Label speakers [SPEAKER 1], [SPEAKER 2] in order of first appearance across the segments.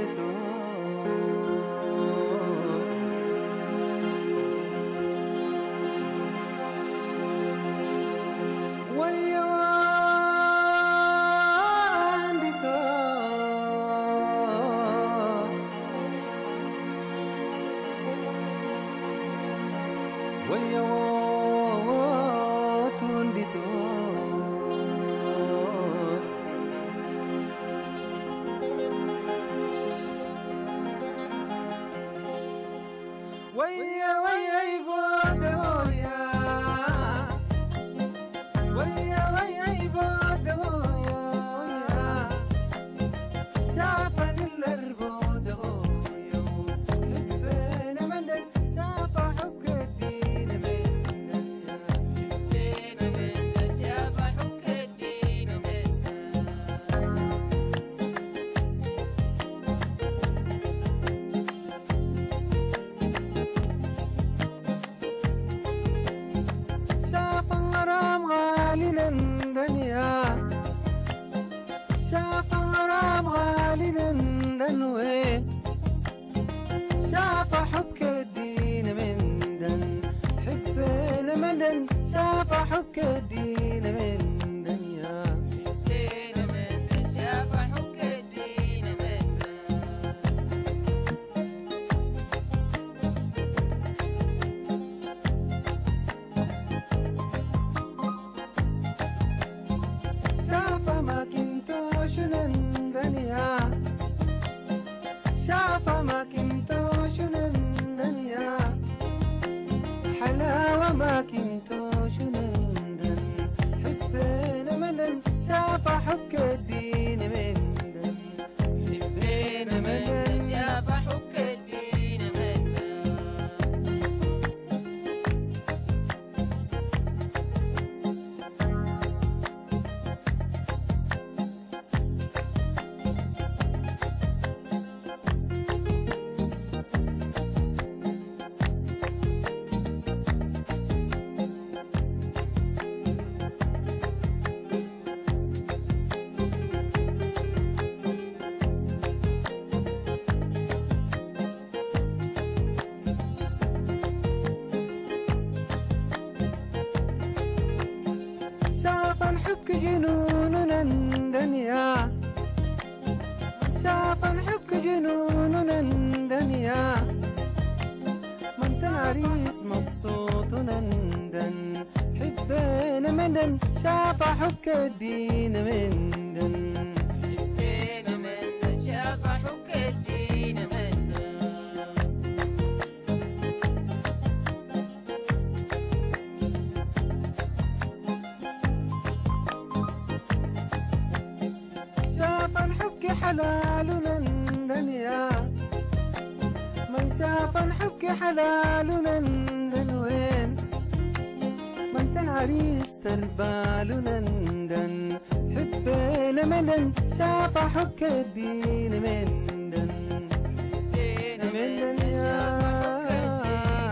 [SPEAKER 1] ويا ويا يبود ويا ويا ويا يبود ويا شافني الاربود ويا حبينا منك شاف حب الدين منك
[SPEAKER 2] حبينا منك شاف حب الدين منك
[SPEAKER 1] شاف غرام غالي الدنيا شاف غرام غالي الدن وين شاف حبك الدين من دن حبنا مدن شاف حبك الدين من دنيا
[SPEAKER 2] حبينا منك شاف حب الدين منك
[SPEAKER 1] شاف ما كنتوش الدنيا شاف ما كنتوش الدنيا حلاوة ما كنتوش الدن حبينا ملن شاف حبك الدين من دن حبينا
[SPEAKER 2] منك
[SPEAKER 1] ملن
[SPEAKER 2] شاف حب الدين منك
[SPEAKER 1] شاف حبك جنون الدنيا شاف حبك جنون الدنيا ما انت العريس مبسوط نندن حبينا مدن شاف حبك الدين من دن
[SPEAKER 2] حبينا منك شاف حب الدين منك
[SPEAKER 1] شاف حبك حلال الدنيا من شاف حبك حلال الدن وين ما انت العريس تربال نندن حبينا مدن شاف حبك الدين من دن
[SPEAKER 2] حبينا
[SPEAKER 1] من
[SPEAKER 2] منك
[SPEAKER 1] دن يا
[SPEAKER 2] شاف حب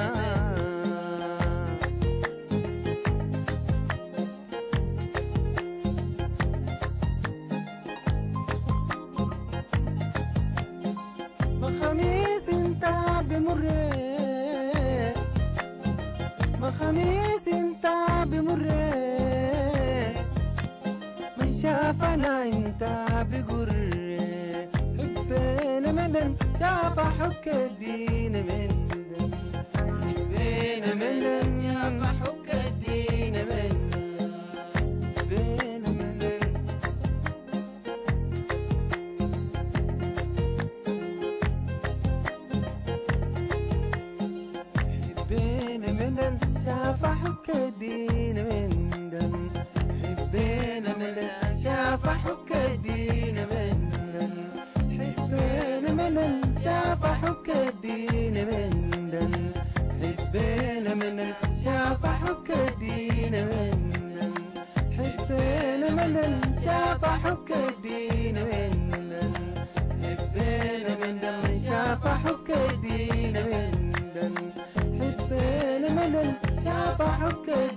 [SPEAKER 2] الدين منك
[SPEAKER 1] بخميس انت بمر بخميس انت بمر من شافنا انت بقر حبينا مدن شاف حبك الدين من دن حبينا مدن
[SPEAKER 2] شاف حب الدين منك
[SPEAKER 1] حبينا مدن حبينا مدن شاف حبك الدين من دن حبينا مدن شاف حبك الدين من دن حبينا مدن شاف حبك الدين من دن حبينا مدن شاف حبك الدين من دن حبينا مدن شاف حبك الدين من دن حبينا مدن شاف حبك الدين من دن حبينا مدن شاف حبك